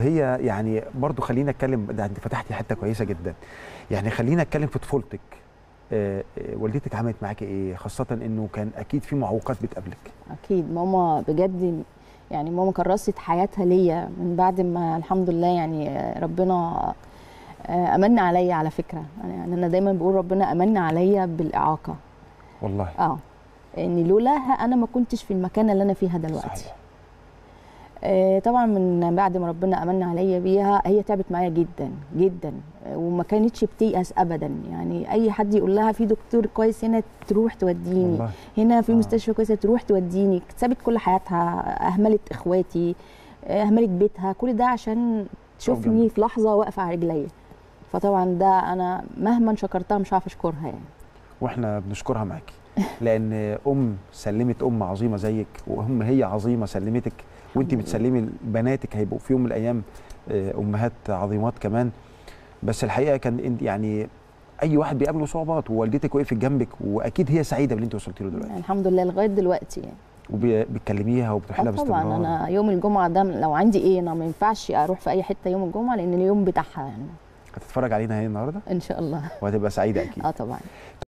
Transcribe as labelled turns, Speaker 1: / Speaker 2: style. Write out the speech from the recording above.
Speaker 1: هي يعني برضو خلينا اتكلم ده انت فتحتي حته كويسه جدا يعني خلينا اتكلم في طفولتك آه، آه، والدتك عملت معاكي ايه خاصه انه كان اكيد في معوقات بتقابلك
Speaker 2: اكيد ماما بجد يعني ماما كرست حياتها ليا من بعد ما الحمد لله يعني آه، ربنا آه، امن عليا على فكره يعني انا دايما بقول ربنا امن عليا بالاعاقه
Speaker 1: والله
Speaker 2: اه ان لولاها انا ما كنتش في المكان اللي انا فيها دلوقتي
Speaker 1: صحيح
Speaker 2: آه، طبعا من بعد ما ربنا امن عليا بيها هي تعبت معايا جدا جدا آه، وما كانتش بتيأس ابدا يعني اي حد يقول لها في دكتور كويس هنا تروح توديني
Speaker 1: والله
Speaker 2: هنا في
Speaker 1: آه.
Speaker 2: مستشفى كويسه تروح توديني سابت كل حياتها اهملت اخواتي آه، اهملت بيتها كل ده عشان تشوفني
Speaker 1: جنبك.
Speaker 2: في لحظه واقفه على رجليا فطبعا ده انا مهما شكرتها مش عارفه اشكرها يعني
Speaker 1: واحنا بنشكرها معاكي لان ام سلمت ام عظيمه زيك وام هي عظيمه سلمتك وانت
Speaker 2: الحمد لله.
Speaker 1: بتسلمي بناتك هيبقوا في يوم من الايام آه، امهات عظيمات كمان بس الحقيقه كان انت يعني اي واحد بيقابله صعوبات ووالدتك وقفت جنبك واكيد هي سعيده باللي انت وصلتي له دلوقتي
Speaker 2: يعني الحمد لله لغايه دلوقتي يعني
Speaker 1: وبتكلميها وبتروحي
Speaker 2: آه
Speaker 1: لها باستمرار
Speaker 2: طبعا انا يوم الجمعه ده لو عندي ايه انا ما ينفعش اروح في اي حته يوم الجمعه لان اليوم بتاعها يعني
Speaker 1: هتتفرج علينا هي النهارده
Speaker 2: ان شاء الله
Speaker 1: وهتبقى سعيده اكيد
Speaker 2: اه طبعا